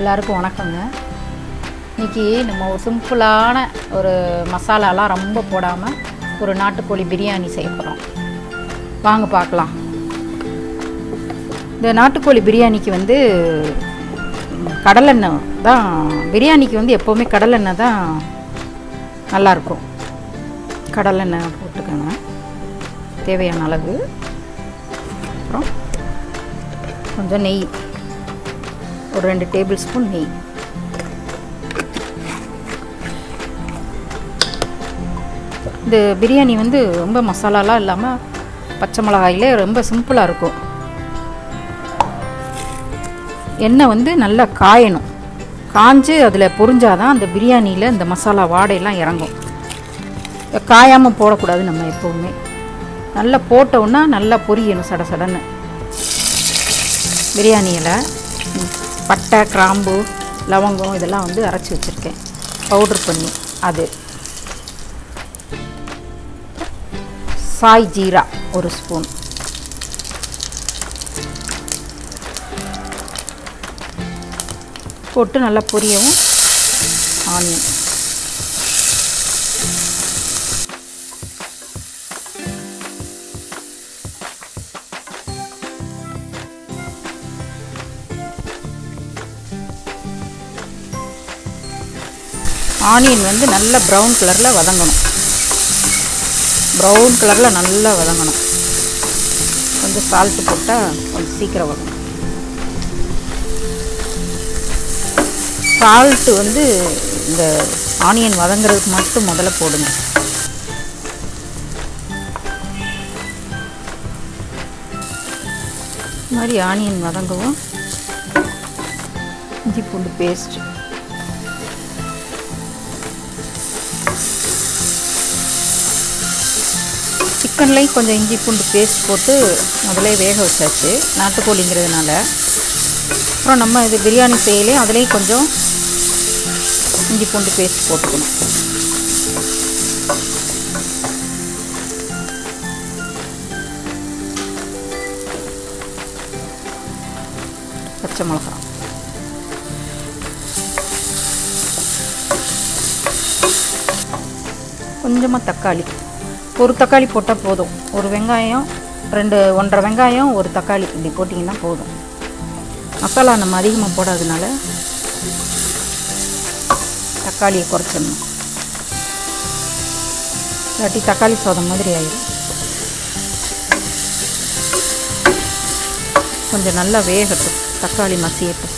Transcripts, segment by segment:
எல்லாருக்கும் வணக்கங்க இன்றைக்கி நம்ம ஒரு சிம்பிளான ஒரு மசாலாலாம் ரொம்ப போடாமல் ஒரு நாட்டுக்கோழி பிரியாணி செய்ய போகிறோம் வாங்க பார்க்கலாம் இந்த நாட்டுக்கோழி பிரியாணிக்கு வந்து ம், கடலெண்ணெய் தான் பிரியாணிக்கு வந்து எப்போவுமே கடலெண்ணெய் தான் நல்லாயிருக்கும் கடலெண்ணெய் போட்டுக்கோங்க தேவையான அளவு அப்புறம் கொஞ்சம் நெய் ஒரு ரெண்டு டேபிள் ஸ்பூன் நெய் இந்த பிரியாணி வந்து ரொம்ப மசாலாலாம் இல்லாமல் பச்சை மிளகாயிலே ரொம்ப சிம்பிளாக இருக்கும் எண்ணெய் வந்து நல்லா காயணும் காஞ்சு அதில் பொரிஞ்சாதான் அந்த பிரியாணியில் இந்த மசாலா வாடையெல்லாம் இறங்கும் காயாமல் போடக்கூடாது நம்ம எப்போவுமே நல்லா போட்டோன்னா நல்லா பொரியணும் சட சடன்னு பிரியாணியில் பட்டை கிராம்பு லவங்கம் இதெல்லாம் வந்து அரைச்சி வச்சுருக்கேன் பவுட்ரு பண்ணி அது சாய் ஜீரா ஒரு ஸ்பூன் போட்டு நல்லா பொரியவும் ஆனியன் ஆனியன் வந்து நல்ல ப்ரௌன் கலரில் வதங்கணும் ப்ரௌன் கலரில் நல்லா வதங்கணும் கொஞ்சம் சால்ட்டு போட்டால் கொஞ்சம் சீக்கிரம் வதங்கும் சால்ட்டு வந்து இந்த ஆனியன் வதங்குறதுக்கு மட்டும் முதல்ல போடுங்க இந்த மாதிரி ஆனியன் வதங்கவும் இஞ்சி பூண்டு பேஸ்ட் சிக்கன்லேயும் கொஞ்சம் இஞ்சி பூண்டு பேஸ்ட் போட்டு முதலே வேக வச்சாச்சு நாட்டுக்கோழிங்கிறதுனால அப்புறம் நம்ம இது பிரியாணி செய்யலையும் அதுலேயும் கொஞ்சம் இஞ்சி பூண்டு பேஸ்ட் போட்டுக்கணும் பச்சை மிளகா கொஞ்சமாக தக்காளி ஒரு தக்காளி போட்டால் போதும் ஒரு வெங்காயம் ரெண்டு ஒன்றரை வெங்காயம் ஒரு தக்காளி இப்படி போட்டிங்கன்னா போதும் மசாலா நம்ம அதிகமாக போடாதனால தக்காளியை குறைச்சிடணும் இல்லாட்டி தக்காளி சாதம் மாதிரி ஆயிடும் கொஞ்சம் நல்லா வேகட்டும் தக்காளி மசியட்டும்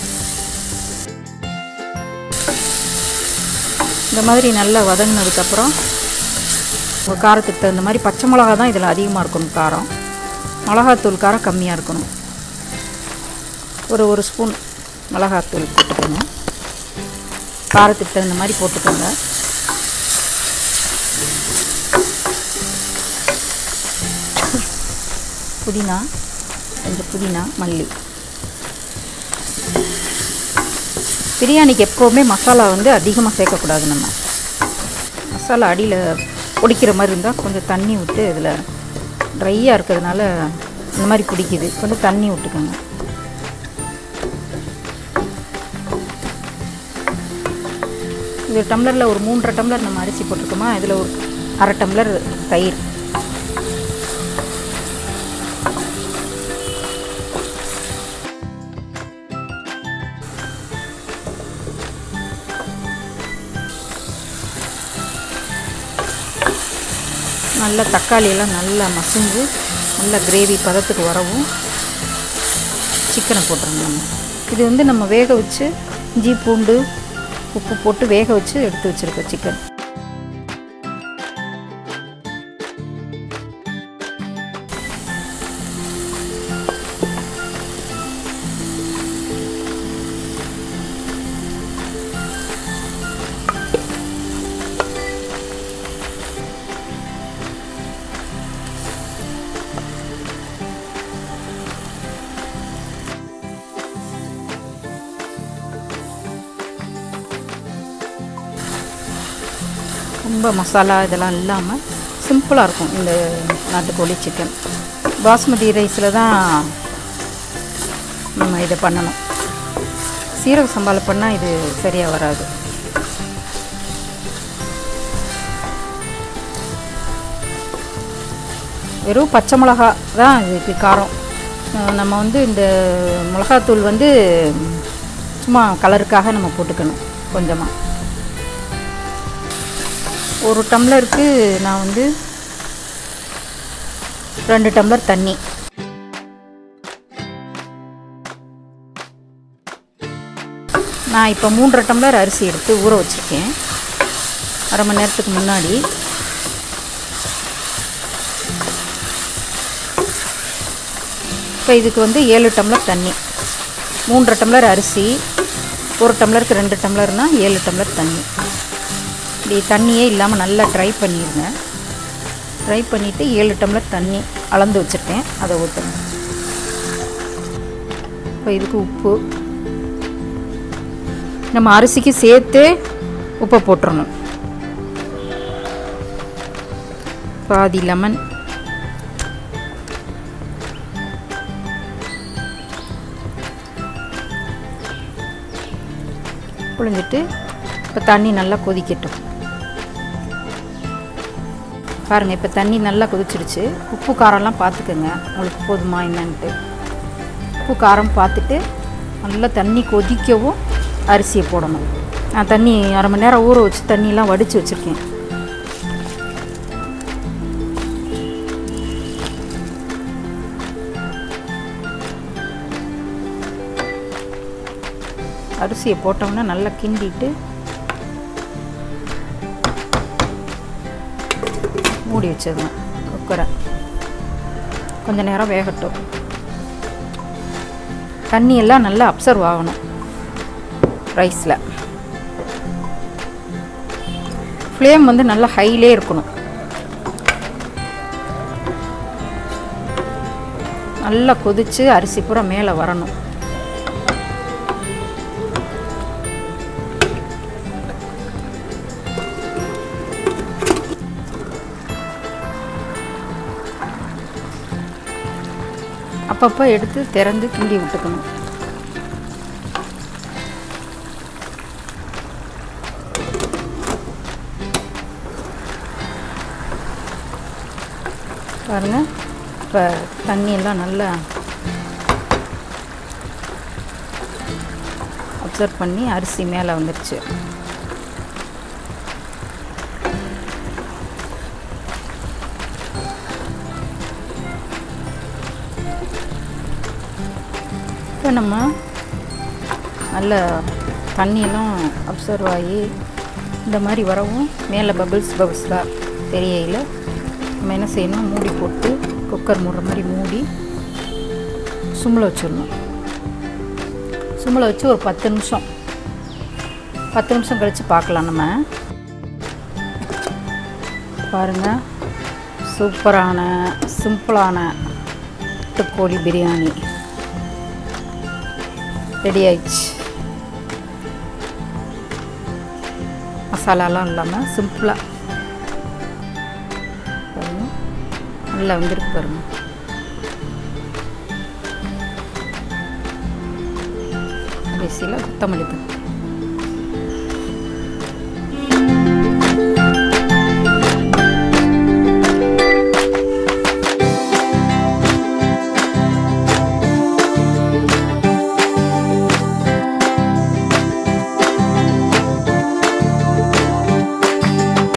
இந்த மாதிரி நல்லா வதங்கினதுக்கப்புறம் உங்கள் காரத்துக்கு தகுந்த மாதிரி பச்சை மிளகா தான் இதில் அதிகமாக இருக்கணும் காரம் மிளகாத்தூள் காரம் கம்மியாக இருக்கணும் ஒரு ஒரு ஸ்பூன் மிளகாத்தூள் போட்டுக்கோங்க காரத்துக்கு தகுந்த மாதிரி போட்டுக்கோங்க புதினா கொஞ்சம் புதினா மல்லி பிரியாணிக்கு எப்போவுமே மசாலா வந்து அதிகமாக சேர்க்கக்கூடாது நம்ம மசாலா அடியில் பிடிக்கிற மாதிரி இருந்தால் கொஞ்சம் தண்ணி விட்டு இதில் ட்ரையாக இருக்கிறதுனால இந்த மாதிரி பிடிக்குது கொஞ்சம் தண்ணி விட்டுக்கோங்க இது டம்ளரில் ஒரு மூன்றரை டம்ளர் நம்ம அரிசி போட்டிருக்கோமா இதில் ஒரு அரை டம்ளர் தயிர் நல்லா தக்காளி எல்லாம் நல்லா மசிஞ்சு நல்லா கிரேவி பதத்துக்கு வரவும் சிக்கனை போட்டுருங்க நம்ம இது வந்து நம்ம வேக வச்சு இஞ்சி பூண்டு உப்பு போட்டு வேக வச்சு எடுத்து வச்சுருக்கோம் சிக்கன் ரொம்ப மசாலா இதெல்லாம் இல்லாமல் சிம்பிளாக இருக்கும் இந்த நாட்டுக்கோழி சிக்கன் பாஸ்மதி ரைஸில் தான் நம்ம இதை பண்ணணும் சீரக சம்பாவில் பண்ணால் இது சரியாக வராது வெறும் பச்சை மிளகா தான் இதுக்கு காரம் அஹ் நம்ம வந்து இந்த மிளகாத்தூள் வந்து சும்மா கலருக்காக நம்ம போட்டுக்கணும் கொஞ்சமாக ஒரு டம்ளருக்கு நான் வந்து ரெண்டு டம்ளர் தண்ணி நான் இப்போ மூன்றரை டம்ளர் அரிசி எடுத்து ஊற வச்சுருக்கேன் அரை மணி நேரத்துக்கு முன்னாடி இப்போ இதுக்கு வந்து ஏழு டம்ளர் தண்ணி மூன்றரை டம்ளர் அரிசி ஒரு டம்ளருக்கு ரெண்டு டம்ளர்னால் ஏழு டம்ளர் தண்ணி இப்படி தண்ணியே இல்லாமல் நல்லா ட்ரை பண்ணிடுங்க ட்ரை பண்ணிவிட்டு ஏழு டம்ளர் தண்ணி அளந்து வச்சுருக்கேன் அதை ஊற்றணும் இப்போ இதுக்கு உப்பு நம்ம அரிசிக்கு சேர்த்து உப்பை போட்டுறணும் பாதி லெமன் புழிஞ்சிட்டு இப்போ தண்ணி நல்லா கொதிக்கட்டும் பாருங்கள் இப்போ தண்ணி நல்லா கொதிச்சிடுச்சு உப்பு காரம்லாம் பார்த்துக்கோங்க உங்களுக்கு போதுமா என்னன்ட்டு உப்பு காரம் பார்த்துட்டு நல்லா தண்ணி கொதிக்கவும் அரிசியை போடணும் நான் தண்ணி அரை மணி நேரம் ஊற வச்சு தண்ணியெலாம் வடித்து வச்சுருக்கேன் அரிசியை போட்டோம்னா நல்லா கிண்டிட்டு மூடி வச்சிடணும் குக்கரை கொஞ்ச நேரம் வேகட்டும் தண்ணி எல்லாம் நல்லா அப்சர்வ் ஆகணும் ரைஸில் ஃப்ளேம் வந்து நல்லா ஹைலே இருக்கணும் நல்லா கொதித்து அரிசி பூரா மேலே வரணும் அப்பப்போ எடுத்து திறந்து கிண்டி விட்டுக்கணும் பாருங்கள் இப்போ தண்ணியெல்லாம் நல்லா அப்சர்வ் பண்ணி அரிசி மேலே வந்துருச்சு இப்போ நம்ம நல்ல தண்ணியெல்லாம் அப்சர்வ் ஆகி இந்த மாதிரி வரவும் மேலே பபிள்ஸ் பபிள்ஸ்லாம் தெரியல நம்ம என்ன செய்யணும் மூடி போட்டு குக்கர் மூடுற மாதிரி மூடி சும்மில் வச்சிடணும் சும்மில் வச்சு ஒரு பத்து நிமிஷம் பத்து நிமிஷம் கழித்து பார்க்கலாம் நம்ம பாருங்கள் சூப்பரான சிம்பிளான கோழி பிரியாணி ரெடி ஆயிடுச்சு மசாலாலாம் இல்லாமல் சிம்பிளாக பாருங்க நல்லா வந்துருக்கு பாருங்க கடைசியில் கொத்தமல்லி தூள்